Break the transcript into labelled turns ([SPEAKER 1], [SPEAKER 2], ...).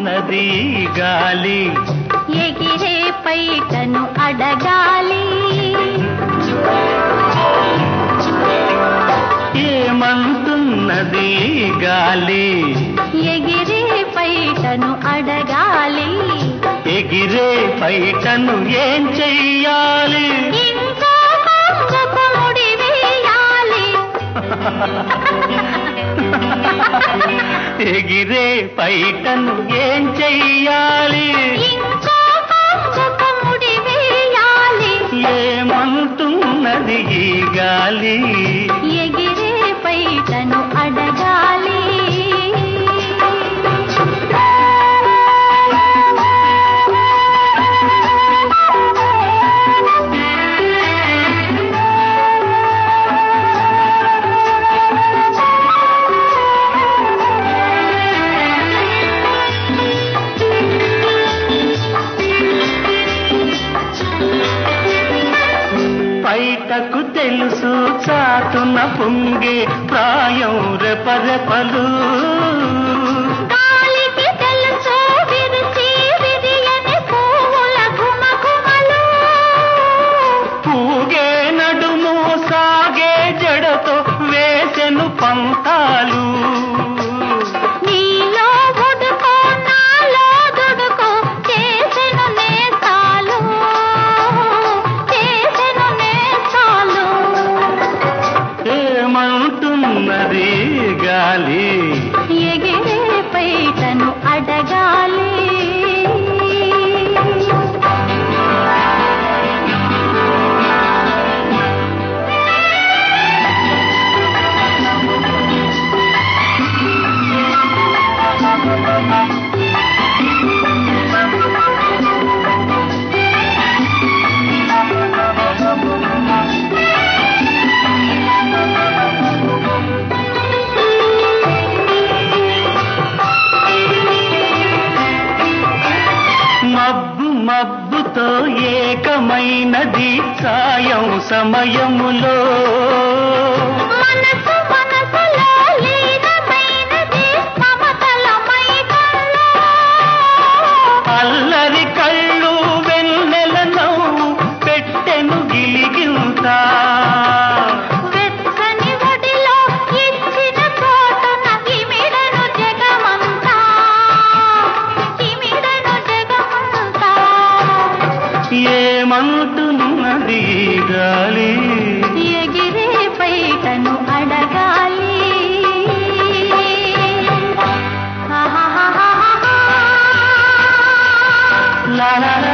[SPEAKER 1] ఏమంటున్నది ఈ గాలి
[SPEAKER 2] ఎగిరే పైటను అడగాలి
[SPEAKER 1] ఏమంటున్నది ఈ గాలి
[SPEAKER 2] ఎగిరే పైటను అడగాలి
[SPEAKER 1] ఎగిరే పైటను ఏం చెయ్యాలి
[SPEAKER 2] ఇంకో కొంగుకు ముడి వేయాలి
[SPEAKER 1] ఎగిరే పైటను ఏం చెయ్యాలి
[SPEAKER 2] ఇంకో కొంగుకు ముడి వేయాలి
[SPEAKER 1] ఏమంటున్నది ఈ గాలి
[SPEAKER 2] ఎగిరే పైటను అడగాలి
[SPEAKER 1] బయటకు తెలుసు చాటున పొంగే ప్రాయం రెపరెపలు
[SPEAKER 2] గాలికి తెలుసు విరిచి విరియని పువ్వుల ఘుమఘుమలు
[SPEAKER 1] పూగే నడుము సాగే జడతో వేసెను పంతాలు
[SPEAKER 2] నీలో ఉడుకో నాలో దుడుకో చేసెను నేస్తాలు చేసెను నేస్తాలు
[SPEAKER 1] ఏమంటున్నది గాలి
[SPEAKER 2] ఎగిరే పైటను అడగాలి
[SPEAKER 1] మబ్బు మబ్బుతో ఏకమైనది సాయం సమయములో
[SPEAKER 2] మనసు మనసులో లీనమైనది మమతల మైకంలో
[SPEAKER 1] అల్లరి కళ్ళు వెన్నెల నవ్వు పెట్టెను గిలిగింత
[SPEAKER 2] వెచ్చని ఒడిలో ఇచ్చిన చోటున ఇమిడను జగమంతా ఇమిడను జగమంతా
[SPEAKER 1] ఏమంటున్నది ఈ గాలి
[SPEAKER 2] ఎగిరే పైటను అడగాలి ఆహాహాహాహా.
[SPEAKER 1] లా లా లా